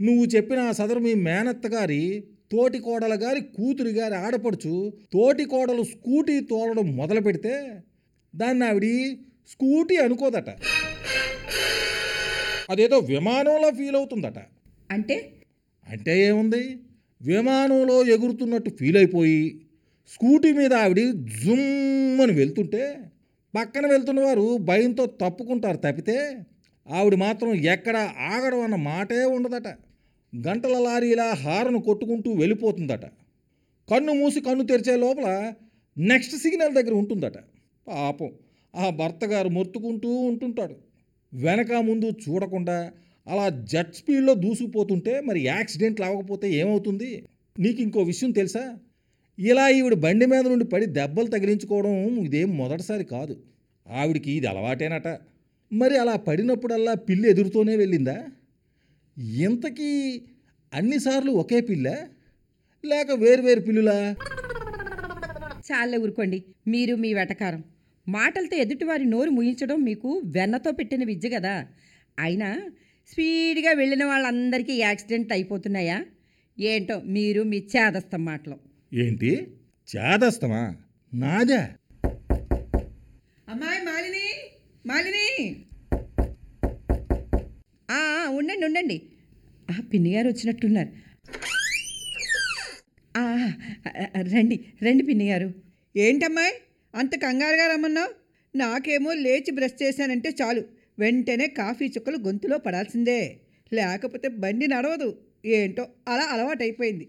నువ్వు చెప్పిన ఆ సదరు మీ మేనత్త గారి తోటి కోడల గారి కూతురి గారి ఆడపడుచు తోటి కోడలు స్కూటీ తోలడం మొదలు పెడితే దాన్ని ఆవిడి స్కూటీ అనుకోదట అదేదో విమానంలో ఫీల్ అవుతుందట అంటే అంటే ఏముంది విమానంలో ఎగురుతున్నట్టు ఫీల్ అయిపోయి స్కూటీ మీద ఆవిడ జుమ్ అని వెళ్తుంటే పక్కన వెళ్తున్న వారు భయంతో తప్పుకుంటారు తప్పితే ఆవిడ మాత్రం ఎక్కడ ఆగడం అన్న మాటే ఉండదట గంటల లారీలా హారను కొట్టుకుంటూ వెళ్ళిపోతుందట కన్ను మూసి కన్ను తెరిచే లోపల నెక్స్ట్ సిగ్నల్ దగ్గర ఉంటుందట పాపం ఆ భర్త గారు మొత్తుకుంటూ ఉంటుంటాడు వెనక ముందు చూడకుండా అలా జెట్ స్పీడ్లో దూసుకుపోతుంటే మరి యాక్సిడెంట్ అవ్వకపోతే ఏమవుతుంది నీకు ఇంకో విషయం తెలుసా ఇలా ఈవిడ బండి మీద నుండి పడి దెబ్బలు తగిలించుకోవడం ఇదేం మొదటిసారి కాదు ఆవిడికి ఇది అలవాటేనట మరి అలా పడినప్పుడల్లా పిల్లి ఎదురుతూనే వెళ్ళిందా ఇంతకీ అన్నిసార్లు ఒకే పిల్ల లేక వేరువేరు పిల్లులా చాలే ఊరుకోండి మీరు మీ వెటకారం మాటలతో ఎదుటివారి నోరు ముయించడం మీకు వెన్నతో పెట్టిన విద్య కదా అయినా స్పీడ్గా వెళ్ళిన వాళ్ళందరికీ యాక్సిడెంట్ అయిపోతున్నాయా ఏంటో మీరు మీ చేదస్తం మాటలు ఏంటి చేదస్తమా నాదా అమ్మాయి మాలిని మాలిని ఆ, ఆ, ఉండండి ఉండండి ఆ పిన్ని గారు వచ్చినట్టున్నారు ఆ, ఆ, రండి రండి పిన్ని గారు ఏంటమ్మాయి అంత కంగారుగా రమ్మన్నావు నాకేమో లేచి బ్రష్ చేశానంటే చాలు వెంటనే కాఫీ చుక్కలు గొంతులో పడాల్సిందే లేకపోతే బండి నడవదు ఏంటో అలా అలవాటైపోయింది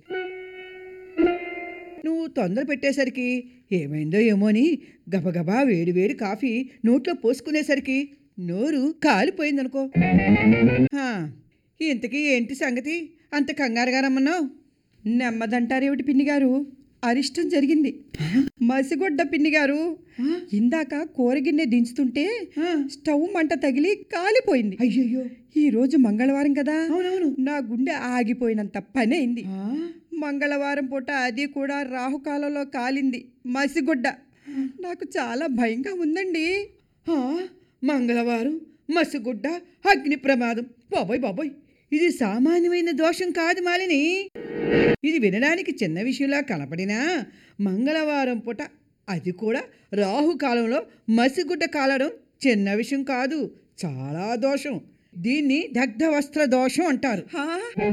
నువ్వు తొందర పెట్టేసరికి ఏమైందో ఏమో అని గబగబా వేడి వేడి కాఫీ నోట్లో పోసుకునేసరికి నోరు కాలిపోయిందనుకో హా, ఇంతకీ ఏంటి సంగతి అంత కంగారుగా రమ్మన్నావు నెమ్మదంటారేమిటి పిన్ని గారు అరిష్టం జరిగింది మసిగొడ్డ పిన్ని గారు ఇందాక కూరగిన్నె దించుతుంటే ఆ, స్టవ్ మంట తగిలి కాలిపోయింది అయ్యయ్యో ఈ రోజు మంగళవారం కదా అవునవును నా గుండె ఆగిపోయినంత పని అయింది ఆ, మంగళవారం పూట అది కూడా రాహుకాలంలో కాలింది మసిగుడ్డ నాకు చాలా భయంగా ఉందండి ఆ, మంగళవారం మసిగుడ్డ అగ్ని ప్రమాదం బాబోయ్ బాబోయ్ ఇది సామాన్యమైన దోషం కాదు మాలిని ఇది వినడానికి చిన్న విషయంలా కనపడినా మంగళవారం పూట అది కూడా రాహుకాలంలో మసిగుడ్డ కాలడం చిన్న విషయం కాదు చాలా దోషం దీన్ని దగ్ధ వస్త్ర దోషం అంటారు హా?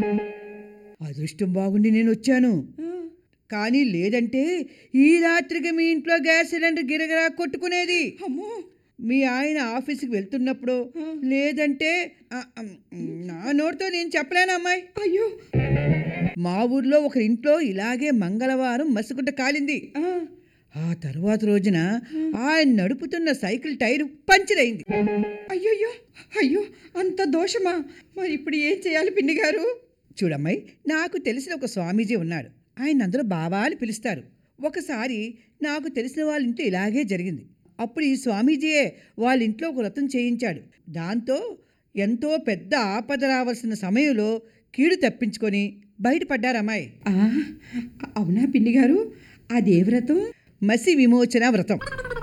అదృష్టం బాగుండి నేను వచ్చాను ఆ, కానీ లేదంటే ఈ రాత్రికి మీ ఇంట్లో గ్యాస్ సిలిండర్ గిరగిరా కొట్టుకునేది అమ్మో మీ ఆయన ఆఫీస్కి వెళ్తున్నప్పుడు లేదంటే ఆ, ఆ, నా నోటితో నేను చెప్పలేను అమ్మాయి అయ్యో మా ఊర్లో ఒకరి ఇంట్లో ఇలాగే మంగళవారం మసిగుడ్డ కాలింది ఆ, ఆ తర్వాత రోజున ఆయన నడుపుతున్న సైకిల్ టైరు పంచర్ అయింది అయ్యయ్యో అయ్యో అంత దోషమా మరి ఇప్పుడు ఏం చేయాలి పిన్ని గారు చూడమ్మాయి నాకు తెలిసిన ఒక స్వామీజీ ఉన్నాడు ఆయన అందరూ బాబా అని పిలుస్తారు ఒకసారి నాకు తెలిసిన వాళ్ళ ఇంట్లో ఇలాగే జరిగింది అప్పుడు ఈ స్వామీజీయే వాళ్ళ ఇంట్లో ఒక వ్రతం చేయించాడు దాంతో ఎంతో పెద్ద ఆపద రావాల్సిన సమయంలో కీడు తప్పించుకొని బయటపడ్డారు అమ్మాయి ఆ, అవునా పిన్ని గారు అదే వ్రతం మసి విమోచన వ్రతం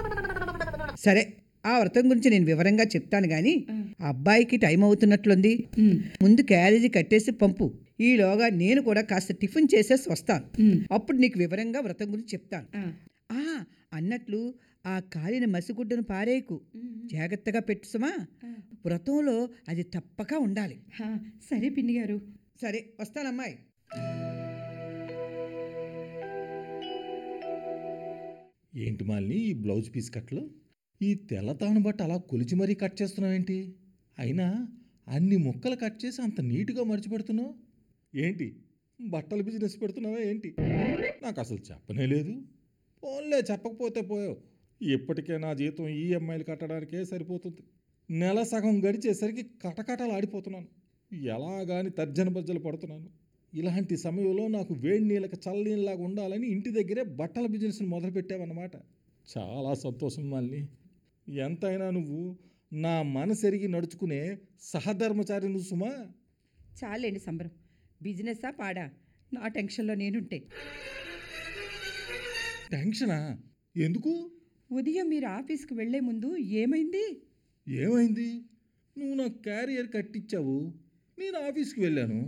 సరే ఆ వ్రతం గురించి నేను వివరంగా చెప్తాను కానీ ఆ అబ్బాయికి టైం అవుతున్నట్లుంది ఉమ్, ముందు క్యారేజీ కట్టేసి పంపు ఈలోగా నేను కూడా కాస్త టిఫిన్ చేసేసి వస్తాను ఉమ్, అప్పుడు నీకు వివరంగా వ్రతం గురించి చెప్తాను ఆ, ఆ అన్నట్లు ఆ కాలిన మసిగుడ్డను పారేయకు ఉమ్, జాగ్రత్తగా పెట్టుసమా ఆ. వ్రతంలో అది తప్పక ఉండాలి ఆ, సరే పిన్ని గారు సరే వస్తానమ్మాయి ఏంటి మాలిని ఈ బ్లౌజ్ పీస్ కట్లు ఈ తెల్లతాను బట్ట అలా కొలిచి మరీ కట్ చేస్తున్నావేంటి అయినా అన్ని ముక్కలు కట్ చేసి అంత నీట్గా మర్చిపెడుతున్నావు ఏంటి బట్టల బిజినెస్ పెడుతున్నావా ఏంటి నాకు అసలు చెప్పనే లేదు ఫోన్లే చెప్పకపోతే పోయావు ఇప్పటికే నా జీతం ఈఎంఐలు కట్టడానికే సరిపోతుంది నెల సగం గడిచేసరికి కటకటలు ఆడిపోతున్నాను ఎలాగాని తర్జన బజ్జలు పడుతున్నాను ఇలాంటి సమయంలో నాకు వేడి నీళ్ళకి చల్లనీళ్ళలాగా ఉండాలని ఇంటి దగ్గరే బట్టల బిజినెస్ని మొదలుపెట్టావన్నమాట చాలా సంతోషం మాలిని ఎంతైనా నువ్వు నా మనసెరిగి నడుచుకునే సహధర్మచారి నువ్వు సుమా చాలేండి సంబరం బిజినెస్సా పాడా నా టెన్షన్లో నేనుంటే టెన్షనా ఎందుకు ఉదయం మీరు ఆఫీస్కి వెళ్లే ముందు ఏమైంది ఏమైంది నువ్వు నాకు క్యారియర్ కట్టించావు నేను ఆఫీస్కి వెళ్ళాను